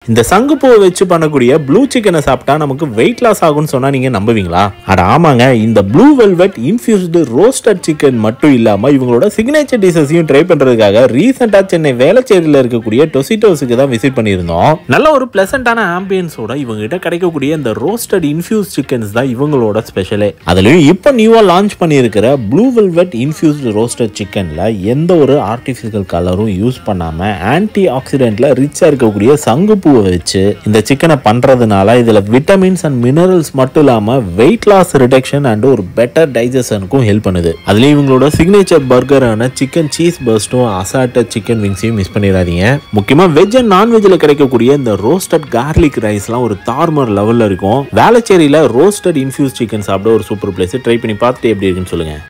இந்த சங்குப்பூவை வச்சு பண்ணக்கூடிய ப்ளூ சிக்கனை சாப்பிட்டா நமக்கு வெயிட் லாஸ் ஆகும்னு சொன்னா நீங்க நம்புவீங்களா அட ஆமாங்க இந்த blue velvet infused roasted chicken மட்டும் இல்லாம இவங்களோட சிக்னேச்சர் டிஷஸையும் ட்ரை பண்றதுக்காக ரீசெண்டா சென்னை வேளச்சேரியில் இருக்கக்கூடிய டொசிட்டோஸுக்கு தான் விசிட் பண்ணியிருந்தோம் நல்ல ஒரு பிளசண்டான ஆம்பியன்ஸோட இவங்க கிட்ட கிடைக்கக்கூடிய இந்த ரோஸ்டட் இன்ஃபியூஸ் சிக்கன்ஸ் தான் இவங்களோட ஸ்பெஷலே அதுலயும் இப்போ நியூவா லான்ச் பண்ணியிருக்கிற ப்ளூ வெல்வெட் இன்ஃபியூஸ்டு ரோஸ்டட் சிக்கன்ல எந்த ஒரு ஆர்டிஃபிஷியல் கலரும் யூஸ் பண்ணாம ஆன்டி ஆக்சிடென்ட்ல ரிச்சா இருக்கக்கூடிய சங்குப்பூவை வச்சு இந்த சிக்கனை பண்றதுனால இதுல விட்டமின்ஸ் அண்ட் மினரல்ஸ் மட்டும் இல்லாம வெயிட் லாஸ் ரிடக்ஷன் அண்ட் ஒரு பெட்டர் டைஜஷனுக்கும் ஹெல்ப் பண்ணுது அதுலயும் இவங்களோட சிக்னேச்சர் பர்கரான சிக்கன் சீஸ் பர்ஸ்டும் அசாட்ட சிக்கன் விங்ஸையும் மிஸ் பண்ணிடாதீங்க முக்கியமா வெஜ் அண்ட் நான்வெஜ்ல கிடைக்கக்கூடிய இந்த ரோஸ்டட் கார்லிக் ரைஸ்லாம் ஒரு தார்மர் லெவல்ல இருக்கும் வேளச்சேரியில ரோஸ்டட் இன்ஃபியூஸ் சிக்கன் சாப்பிட ஒரு சூப்பர் பிளேஸ் ட்ரை பண்ணி பார்த்துட்டு எப்படி இருக்குன்னு சொல்லுங்க